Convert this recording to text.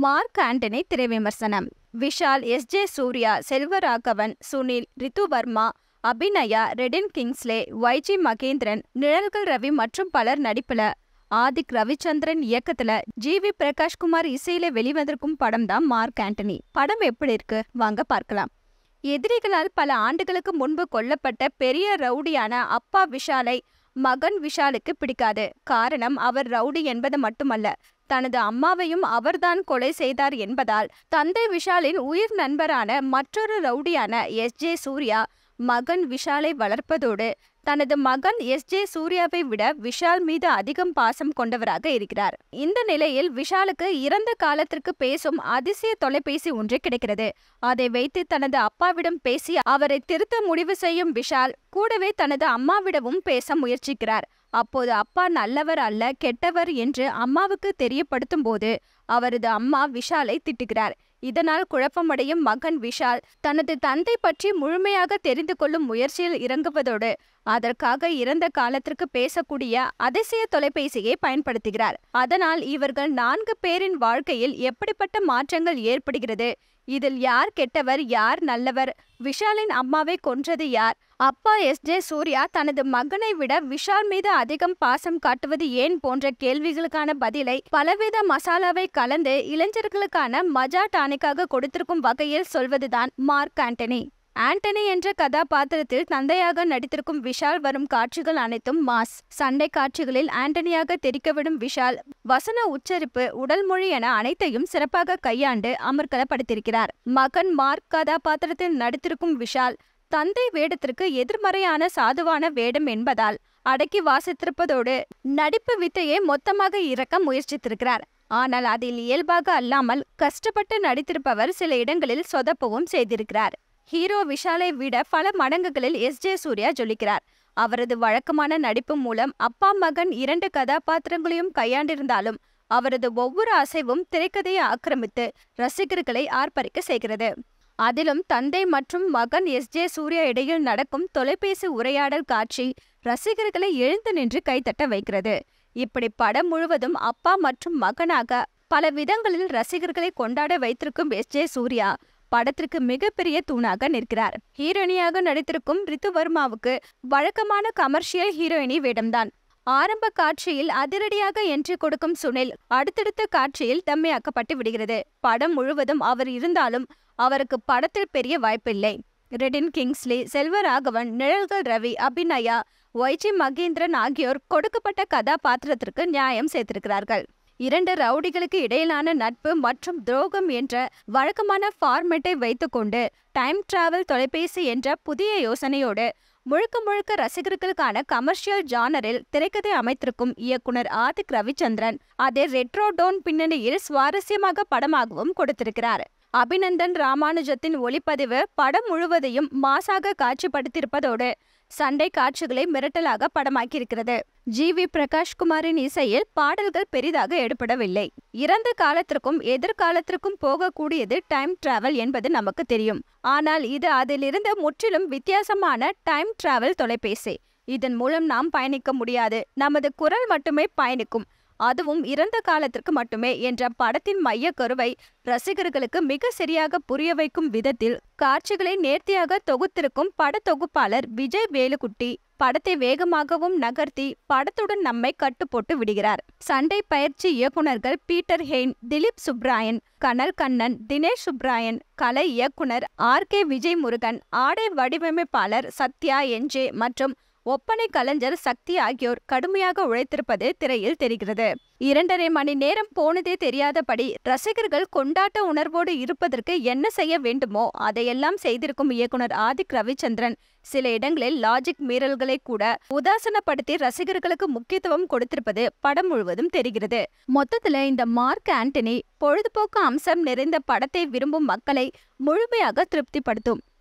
mark Antony திரை விமர்சனம் விஷால் எஸ் ஜே சூர்யா செல்வராகவன் சுனில் ரித்து வர்மா அபிநயா ரெடின் கிங்ஸ்லே வைஜி மகேந்திரன் நிழல்கள் ரவி மற்றும் பலர் நடிப்புல ஆதிக் ரவிச்சந்திரன் இயக்கத்துல ஜி வி பிரகாஷ்குமார் இசையில வெளிவந்திருக்கும் படம் தான் மார்க் ஆண்டனி படம் எப்படி இருக்கு வாங்க பார்க்கலாம் எதிரிகளால் பல ஆண்டுகளுக்கு முன்பு கொல்லப்பட்ட பெரிய ரவுடியான அப்பா விஷாலை மகன் விஷாலுக்கு பிடிக்காது காரணம் அவர் ரவுடி என்பது மட்டுமல்ல தனது அம்மாவையும் அவர்தான் கொலை செய்தார் என்பதால் தந்தை விஷாலின் உயிர் நண்பரான மற்றொரு ரவுடியான எஸ் ஜே சூர்யா மகன் விஷாலை வளர்ப்பதோடு தனது மகன் எஸ் ஜே சூர்யாவை விட விஷால் மீது அதிகம் பாசம் கொண்டவராக இருக்கிறார் இந்த நிலையில் விஷாலுக்கு இறந்த காலத்திற்கு பேசும் அதிசய தொலைபேசி ஒன்று கிடைக்கிறது அதை வைத்து தனது அப்பாவிடம் பேசி அவரை திருத்த முடிவு செய்யும் விஷால் கூடவே தனது அம்மாவிடமும் பேச முயற்சிக்கிறார் அப்போது அப்பா நல்லவர் அல்ல கெட்டவர் என்று அம்மாவுக்கு தெரியப்படுத்தும் போது அவரது அம்மா விஷாலை திட்டுகிறார் இதனால் குழப்பமடையும் மகன் விஷால் தனது தந்தை பற்றி முழுமையாக தெரிந்து கொள்ளும் முயற்சியில் இறங்குவதோடு அதற்காக இறந்த காலத்திற்கு பேசக்கூடிய அதிசய தொலைபேசியை பயன்படுத்துகிறார் அதனால் இவர்கள் நான்கு பேரின் வாழ்க்கையில் எப்படிப்பட்ட மாற்றங்கள் ஏற்படுகிறது இதில் யார் கெட்டவர் யார் நல்லவர் விஷாலின் அம்மாவை கொன்றது யார் அப்பா எஸ் ஜே சூர்யா தனது மகனை விட விஷால் மீது அதிகம் பாசம் காட்டுவது ஏன் போன்ற கேள்விகளுக்கான பதிலை பலவித மசாலாவை கலந்து இளைஞர்களுக்கான மஜா டானிக்காக கொடுத்திருக்கும் வகையில் சொல்வதுதான் மார்க் ஆண்டனி ஆண்டனி என்ற கதாபாத்திரத்தில் தந்தையாக நடித்திருக்கும் விஷால் வரும் காட்சிகள் அனைத்தும் மாஸ் சண்டை காட்சிகளில் ஆண்டனியாக தெரிக்கவிடும் விஷால் வசன உச்சரிப்பு உடல் மொழி என அனைத்தையும் சிறப்பாக கையாண்டு அமர்க்கலப்படுத்தியிருக்கிறார் மகன் மார்க் கதாபாத்திரத்தில் நடித்திருக்கும் விஷால் தந்தை வேடத்திற்கு எதிர்மறையான சாதுவான வேடம் என்பதால் அடக்கி வாசித்திருப்பதோடு நடிப்பு வித்தையை மொத்தமாக இறக்க முயற்சித்திருக்கிறார் ஆனால் அதில் இயல்பாக அல்லாமல் கஷ்டப்பட்டு நடித்திருப்பவர் சில இடங்களில் சொதப்பவும் செய்திருக்கிறார் ஹீரோ விஷாலை விட பல மடங்குகளில் எஸ் ஜே சூர்யா ஜொலிக்கிறார் அவரது வழக்கமான நடிப்பு மூலம் அப்பா மகன் இரண்டு கதாபாத்திரங்களையும் கையாண்டிருந்தாலும் அவரது ஒவ்வொரு அசைவும் திரைக்கதையை ஆக்கிரமித்து ரசிகர்களை ஆர்ப்பரிக்க செய்கிறது அதிலும் தந்தை மற்றும் மகன் எஸ் ஜே சூர்யா இடையில் நடக்கும் தொலைபேசி உரையாடல் காட்சி ரசிகர்களை எழுந்து நின்று கைத்தட்ட வைக்கிறது இப்படி படம் முழுவதும் அப்பா மற்றும் மகனாக பல விதங்களில் ரசிகர்களை கொண்டாட வைத்திருக்கும் எஸ் ஜே சூர்யா படத்திற்கு மிகப்பெரிய தூணாக நிற்கிறார் ஹீரோயினியாக நடித்திருக்கும் ரித்து வர்மாவுக்கு வழக்கமான கமர்ஷியல் ஹீரோயினி வேடம்தான் ஆரம்ப காட்சியில் அதிரடியாக என்ட்ரி கொடுக்கும் சுனில் அடுத்தடுத்த காட்சியில் தம்மையாக்கப்பட்டு விடுகிறது படம் முழுவதும் அவர் இருந்தாலும் அவருக்கு படத்தில் பெரிய வாய்ப்பில்லை ரெடின் கிங்ஸ்லி செல்வராகவன் நிழல்கள் ரவி அபிநயா ஒய்ஜி மகேந்திரன் ஆகியோர் கொடுக்கப்பட்ட கதாபாத்திரத்திற்கு நியாயம் சேர்த்திருக்கிறார்கள் இரண்டு ரவுடிகளுக்கு இடையிலான நட்பு மற்றும் துரோகம் என்ற வழக்கமான ஃபார்மேட்டை வைத்துக்கொண்டு டைம் டிராவல் தொலைபேசி என்ற புதிய யோசனையோடு முழுக்க முழுக்க ரசிகர்களுக்கான கமர்ஷியல் ஜானரில் திரைக்கதை அமைத்திருக்கும் இயக்குனர் ஆதிக் ரவிச்சந்திரன் அதை ரெட்ரோடோன் பின்னணியில் சுவாரஸ்யமாக படமாகவும் கொடுத்திருக்கிறார் அபிநந்தன் ராமானுஜத்தின் ஒளிப்பதிவு படம் முழுவதையும் மாசாக காட்சிப்படுத்தியிருப்பதோடு சண்டை காட்சிகளை மிரட்டலாக படமாக்கியிருக்கிறது ஜி வி பிரகாஷ்குமாரின் இசையில் பாடல்கள் பெரிதாக எடுபடவில்லை இறந்த காலத்திற்கும் எதிர்காலத்திற்கும் போகக்கூடியது டைம் டிராவல் என்பது நமக்கு தெரியும் ஆனால் இது அதிலிருந்து முற்றிலும் வித்தியாசமான டைம் டிராவல் தொலைபேசி இதன் மூலம் நாம் பயணிக்க முடியாது நமது குரல் மட்டுமே பயணிக்கும் அதுவும் இறந்த காலத்திற்கு மட்டுமே என்ற படத்தின் மைய கருவை ரசிகர்களுக்கு மிக சரியாக புரிய வைக்கும் விதத்தில் காட்சிகளை நேர்த்தியாக தொகுத்திருக்கும் பட தொகுப்பாளர் விஜய் வேலுக்குட்டி படத்தை வேகமாகவும் நகர்த்தி படத்துடன் நம்மை கட்டுப்போட்டு விடுகிறார் சண்டை பயிற்சி இயக்குனர்கள் பீட்டர் ஹெயின் திலீப் சுப்ராயன் கனல் கண்ணன் தினேஷ் சுப்ராயன் கலை இயக்குனர் ஆர் கே விஜய் முருகன் ஆடை வடிவமைப்பாளர் சத்யா என்ஜே மற்றும் ஒப்பனை கலைஞர் சக்தி ஆகியோர் கடுமையாக உழைத்திருப்பது திரையில் தெரிகிறது இரண்டரை மணி நேரம் போனதே தெரியாதபடி ரசிகர்கள் கொண்டாட்ட உணர்வோடு இருப்பதற்கு என்ன செய்ய வேண்டுமோ அதையெல்லாம் செய்திருக்கும் இயக்குனர் ஆதிக் ரவிச்சந்திரன் சில இடங்களில் லாஜிக் மீறல்களை கூட உதாசனப்படுத்தி ரசிகர்களுக்கு முக்கியத்துவம் கொடுத்திருப்பது படம் முழுவதும் தெரிகிறது மொத்தத்துல இந்த மார்க் ஆண்டனி பொழுதுபோக்கு அம்சம் நிறைந்த படத்தை விரும்பும் மக்களை முழுமையாக திருப்திப்படுத்தும்